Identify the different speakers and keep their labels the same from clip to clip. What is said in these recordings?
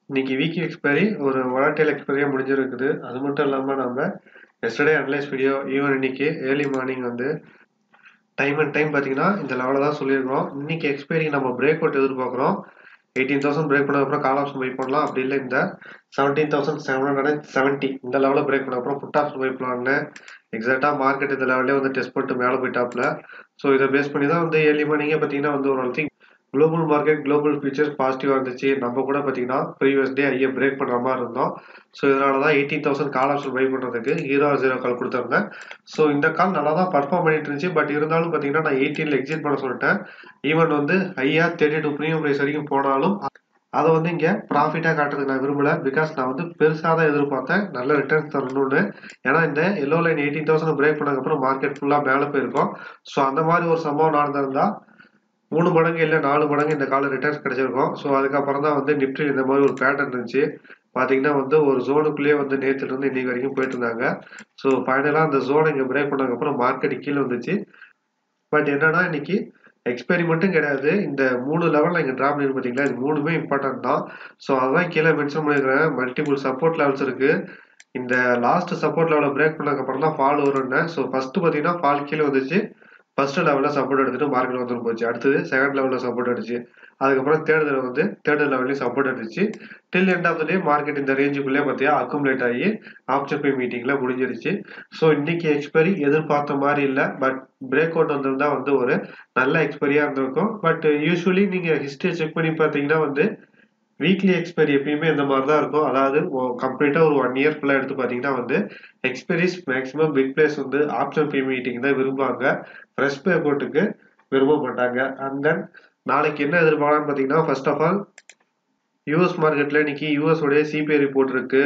Speaker 1: இன்னைக்கு weekly expiry ஒரு volatile எக்ஸ்பைரியாக முடிஞ்சிருக்குது அது மட்டும் இல்லாமல் நம்ம எஸ்டர்டே அனலைஸ் வீடியோ ஈவன் இன்னைக்கு ஏர்லி மார்னிங் வந்து டைம் அண்ட் டைம் பார்த்தீங்கன்னா இந்த லெவலில் தான் சொல்லியிருக்கோம் இன்னைக்கு எக்ஸ்பைரி நம்ம பிரேக் அவுட் எதிர்பார்க்குறோம் எயிட்டீன் தௌசண்ட் பிரேக் பண்ணதுக்கப்புறம் கால் ஆப்ஷன் பை பண்ணலாம் அப்படி இல்லை இந்த seventeen thousand seven hundred and seventy இந்த லெவலில் பிரேக் பண்ண அப்புறம் புட் ஆப்ஷன் பை பண்ணலான்னு எக்ஸாக்டாக மார்க்கெட் இந்த லெவலே வந்து டெஸ்ட் பண்ணிட்டு மேலே போயிட்டாப்ல ஸோ இதை பேஸ் பண்ணி தான் வந்து ஏர்லி மார்னிங்கே பார்த்தீங்கன்னா வந்து ஒரு thing global market global futures பாசிட்டிவாக இருந்துச்சு நம்ம கூட பார்த்தீங்கன்னா ப்ரீவியஸ் டே ஐயே பிரேக் பண்ணுற மாதிரி இருந்தோம் ஸோ இதனால தான் eighteen thousand call option buy பண்ணுறதுக்கு ஹீரோ ஜீரோ கால் கொடுத்துருந்தேன் ஸோ இந்த கால் நல்லா தான் பர்ஃபார்ம் பண்ணிட்டு இருந்துச்சு பட் இருந்தாலும் பார்த்தீங்கன்னா நான் எயிட்டீனில் எக்ஸிட் பண்ண சொல்லிட்டேன் ஈவன் வந்து ஹையாக தேர்ட்டி டூ ப்ரீமியம் ப்ரைஸ் வரைக்கும் போனாலும் அதை வந்து இங்கே ப்ராஃபிட்டாக காட்டுறதுக்கு நான் விரும்பல பிகாஸ் நான் வந்து பெருசாக தான் எதிர்பார்த்தேன் நல்ல ரிட்டர்ன்ஸ் தரணும்னு ஏன்னா இந்த yellow line eighteen thousand break பண்ணதுக்கப்புறம் மார்க்கெட் ஃபுல்லாக மேலே போயிருக்கும் ஸோ அந்த மாதிரி ஒரு சம்பவம் நடந்திருந்தா மூணு மடங்கு இல்லை நாலு மடங்கு இந்த கால ரிட்டர்ன்ஸ் கிடைச்சிருக்கும் ஸோ அதுக்கப்புறம் தான் வந்து நிப்டி இந்த மாதிரி ஒரு பேட்டர்ன் இருந்துச்சு பார்த்தீங்கன்னா வந்து ஒரு ஜோனுக்குள்ளேயே வந்து நேற்றுல இருந்து இன்னைக்கு வரைக்கும் போயிட்டு இருந்தாங்க ஸோ ஃபைனலாக அந்த ஜோனை இங்கே பிரேக் பண்ணதுக்கப்புறம் மார்க்கெட் கீழே வந்துச்சு பட் என்னன்னா இன்னைக்கு எக்ஸ்பெரிமெண்ட்டும் கிடையாது இந்த மூணு லெவலில் இங்கே ட்ராப் பண்ணி பார்த்தீங்களா இது மூணுமே இம்பார்ட்டன்ட் தான் ஸோ அதான் கீழே மென்ஷன் பண்ணியிருக்கிறேன் மல்டிபிள் சப்போர்ட் லெவல்ஸ் இருக்குது இந்த லாஸ்ட் சப்போர்ட் லெவலில் பிரேக் பண்ணதுக்கப்புறம் தான் ஃபால் வரும்னு ஸோ ஃபஸ்ட்டு பார்த்தீங்கன்னா ஃபால் கீழே வந்துச்சு ஃபர்ஸ்ட் லெவலில் சப்போர்ட் எடுத்துட்டு மார்க்கெட் வந்துட்டு போச்சு அடுத்தது செகண்ட் லெவலில் சப்போர்ட் அடிச்சு அதுக்கப்புறம் தேர்ட் லெவல் வந்து தேர்ட் லெவல்லையும் சப்போர்ட் அடிச்சு till end of day market இந்த ரேஞ்சுக்குள்ளே பார்த்தியா அக்குமுலேட் ஆகி ஆப்ஷன் பே மீட்டிங்கில் முடிஞ்சிருச்சு ஸோ இன்னைக்கு எக்ஸ்பைரி எதிர்பார்த்த மாதிரி இல்லை பட் பிரேக் அவுட் வந்திருந்தா வந்து ஒரு நல்ல எக்ஸ்பைரியாக இருந்திருக்கும் பட் யூஸ்வலி நீங்கள் ஹிஸ்ட்ரி செக் பண்ணி பார்த்தீங்கன்னா வந்து வீக்லி எக்ஸ்பைரி எப்பயுமே இந்த மாதிரி தான் இருக்கும் அதாவது கம்ப்ளீட்டாக ஒரு ஒன் இயர் ஃபுல்லாக எடுத்து பார்த்தீங்கன்னா வந்து எக்ஸ்பைரிஸ் மேக்ஸிமம் பிக் பிளேஸ் வந்து ஆப்ஷன் பே மீட்டிங் தான் விரும்புவாங்க ஃப்ரெஷ் பே போட்டுக்கு விரும்ப மாட்டாங்க அண்ட் தென் நாளைக்கு என்ன எதிர்பார்க்கலாம்னு பார்த்தீங்கன்னா ஃபர்ஸ்ட் ஆஃப் ஆல் யூஎஸ் மார்க்கெட்டில் இன்னைக்கு யூஎஸ் உடைய சிபிஐ ரிப்போர்ட் இருக்கு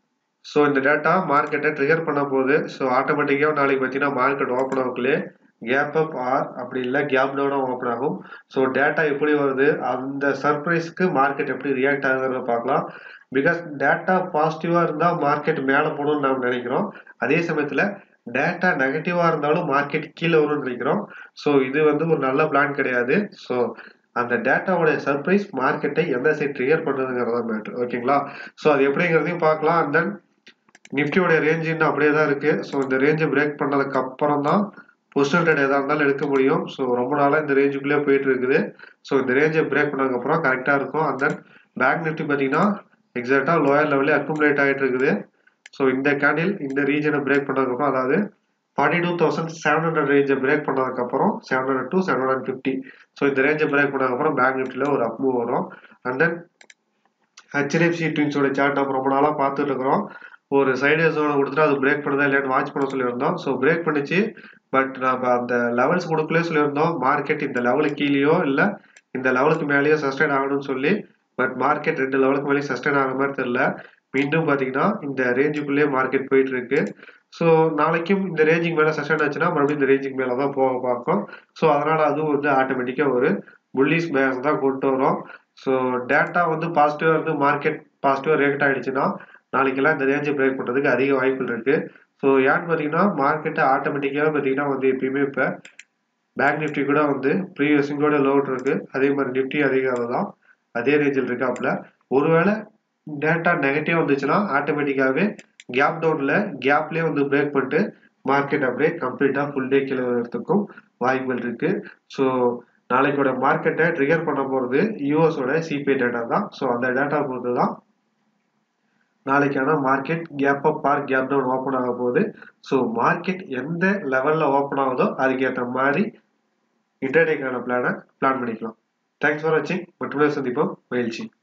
Speaker 1: ஸோ இந்த டேட்டா மார்க்கெட்டை ட்ரிகர் பண்ண போகுது ஸோ ஆட்டோமேட்டிக்காக நாளைக்கு பார்த்தீங்கன்னா மார்க்கெட் ஓப்பன் ஆகக்குள்ளே கேப் அப் ஆர் அப்படி இல்லை கேப் டவுனாக ஓப்பன் ஆகும் ஸோ டேட்டா எப்படி வருது அந்த சர்ப்ரைஸ்க்கு மார்க்கெட் எப்படி ரியாக்ட் ஆகுறத பார்க்கலாம் பிகாஸ் டேட்டா பாசிட்டிவாக இருந்தால் மார்க்கெட் மேலே போகணும்னு நாம் நினைக்கிறோம் அதே சமயத்தில் டேட்டா நெகட்டிவாக இருந்தாலும் மார்க்கெட் கீழே வரும்னு நினைக்கிறோம் ஸோ இது வந்து ஒரு நல்ல பிளான் கிடையாது ஸோ அந்த டேட்டாவோட சர்ப்ரைஸ் மார்க்கெட்டை எந்த சைட் ட்ரிகர் பண்ணுறதுங்கிறதா மேட்ரு ஓகேங்களா ஸோ அது எப்படிங்கிறதையும் பார்க்கலாம் அண்ட் தென் நிஃப்டியோட ரேஞ்ச் இன்னும் அப்படியே தான் இருக்குது ஸோ இந்த ரேஞ்சை பிரேக் பண்ணதுக்கு அப்புறம் தான் பொசிஷன் ட்ரேட் எதாக இருந்தாலும் எடுக்க முடியும் ஸோ ரொம்ப நாளாக இந்த ரேஞ்சுக்குள்ளே போயிட்டு இருக்குது ஸோ இந்த ரேஞ்சை பிரேக் பண்ணதுக்கப்புறம் கரெக்டாக இருக்கும் அண்ட் தென் பேங்க் நிஃப்டி பார்த்தீங்கன்னா எக்ஸாக்டாக லோயர் லெவலே அக்குமுலேட் ஆகிட்டு இருக்குது ஸோ இந்த கேண்டில் இந்த ரீஜனை பிரேக் பண்ணதுக்கப்புறம் அதாவது forty two thousand seven hundred ரேஞ்சை பிரேக் பண்ணதுக்கப்புறம் seven hundred to seven hundred fifty so இந்த ரேஞ்சை பிரேக் பண்ணதுக்கப்புறம் பேங்க் நிஃப்டியில் ஒரு அப் மூவ் வரும் அண்ட் தென் ஹெச்டிஎஃப்சி ட்வின்ஸோட சார்ட் நம்ம ரொம்ப நாளாக பார்த்துட்டு இருக்கிறோம் ஒரு சைடு ஜோனை கொடுத்துட்டு அது பிரேக் பண்ணுதா இல்லையான்னு வாட்ச் பண்ண சொல்லியிருந்தோம் ஸோ பிரேக் பண்ணிச்சு பட் நம்ம அந்த லெவல்ஸ் கொடுக்கலே சொல்லியிருந்தோம் மார்க்கெட் இந்த லெவலுக்கு கீழேயோ இல்லை இந்த லெவலுக்கு மேலேயோ சஸ்டைன் ஆகணும்னு சொல்லி பட் மார்க்கெட் ரெண்டு லெவலுக்கு மேலேயும் சஸ்டைன் ஆகிற மாதிரி தெரியல மீண்டும் பார்த்தீங்கன்னா இந்த ரேஞ்சுக்குள்ளேயே மார்க்கெட் போயிட்டு இருக்கு ஸோ நாளைக்கும் இந்த ரேஞ்சுக்கு மேலே சஸ்டைன் ஆச்சுன்னா மறுபடியும் இந்த ரேஞ்சுக்கு மேலே தான் போக பார்க்கும் ஸோ அதனால அதுவும் வந்து ஆட்டோமேட்டிக்காக ஒரு புல்லிஸ் பேஸ் தான் கொண்டு வரும் ஸோ டேட்டா வந்து பாசிட்டிவாக இருந்து மார்க்கெட் பாசிட்டிவாக ரியாக்ட் ஆகிடுச்சுன்னா நாளைக்கெல்லாம் இந்த ரேஞ்சை பிரேக் பண்ணுறதுக்கு அதிக வாய்ப்புகள் இருக்குது ஸோ ஏன்னு பார்த்தீங்கன்னா மார்க்கெட்டை ஆட்டோமேட்டிக்காக பார்த்தீங்கன்னா வந்து எப்பயுமே இப்போ பேங்க் நிஃப்டி கூட வந்து ப்ரீவியஸிங்கோட லோட் இருக்குது அதே மாதிரி நிஃப்டி அதிகம் தான் அதே ரேஞ்சில் இருக்காப்புல ஒருவேளை டேட்டா நெகட்டிவ் வந்துச்சுன்னா ஆட்டோமேட்டிக்காகவே கேப் டவுனில் கேப்லேயே வந்து பிரேக் பண்ணிட்டு மார்க்கெட் அப்படியே கம்ப்ளீட்டாக ஃபுல் டே கீழே வரதுக்கும் வாய்ப்புகள் இருக்குது ஸோ நாளைக்கோட மார்க்கெட்டை ட்ரிகர் பண்ண போகிறது யூஎஸோட சிபிஐ டேட்டா தான் ஸோ அந்த டேட்டா பொறுத்து தான் நாளைக்கான market gap up or gap down open ஆக போகுது ஸோ மார்க்கெட் எந்த லெவலில் ஓப்பன் ஆகுதோ அதுக்கேற்ற மாதிரி இன்டர்டேக்கான பிளானை பிளான் பண்ணிக்கலாம் தேங்க்ஸ் ஃபார் வாட்சிங் மட்டுமே சந்திப்போம் மகிழ்ச்சி